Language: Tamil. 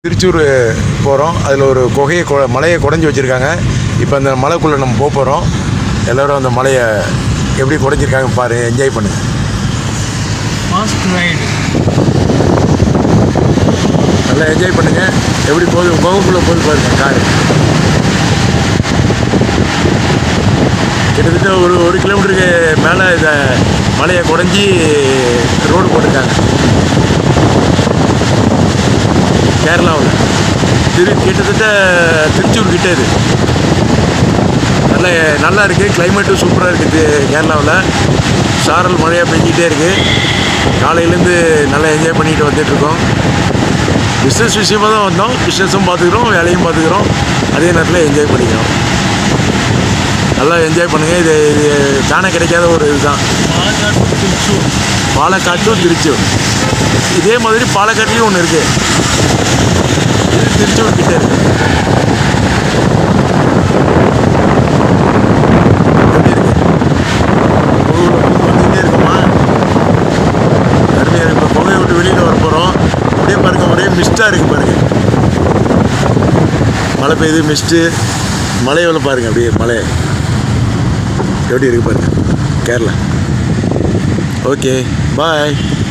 திருச்சூர் போகிறோம் அதில் ஒரு குகையை கொ மலையை குடஞ்சி வச்சுருக்காங்க இப்போ அந்த மலைக்குள்ளே நம்ம போக போகிறோம் எல்லோரும் அந்த மலையை எப்படி குடஞ்சிருக்காங்க பாரு என்ஜாய் பண்ணுங்க ஃபாஸ்ட் ரைடு நல்லா என்ஜாய் பண்ணுங்க எப்படி போகுது குகைக்குள்ளே போய் பாருங்க காரு கிட்டத்தட்ட ஒரு ஒரு கிலோமீட்டருக்கு மேலே இதை மலையை குடஞ்சி ரோடு போட்டிருக்காங்க கேரளாவில் திரு கிட்டத்தட்ட திருச்சூர் கிட்டே இது நல்ல நல்லா இருக்குது கிளைமேட்டும் சூப்பராக இருக்குது கேரளாவில் சாரல் மழையாக பெஞ்சிக்கிட்டே இருக்குது காலையிலேருந்து நல்லா என்ஜாய் பண்ணிட்டு வந்துட்டுருக்கோம் பிஸ்னஸ் விஷயமாக தான் வந்தோம் பிஸ்னஸும் பார்த்துக்குறோம் வேலையும் பார்த்துக்குறோம் அதே நேரத்தில் என்ஜாய் பண்ணிக்கிறோம் நல்லா என்ஜாய் பண்ணுங்கள் இது இது காண கிடைக்காத ஒரு இதுதான் பாலக்காடு திருச்சூர் பாலக்காட்டும் திருச்சூர் இதே மாதிரி பாலக்காட்லேயும் ஒன்று இருக்குது இது திருச்சூர் கிட்ட இருக்கு எப்படி இருக்கு புகையோட புகை வந்துக்கிட்டே இருக்குமா அருமையாக இப்போ புகையை விட்டு வெளியில் வர போகிறோம் அப்படியே பாருங்க ஒரே மிஸ்டாக இருக்குது பாருங்க மழை பெய்யுது மிஸ்ட்டு மலையோட பாருங்க அப்படியே மலை எப்படி இருக்கு பாருங்க கேரளா ஓகே பாய்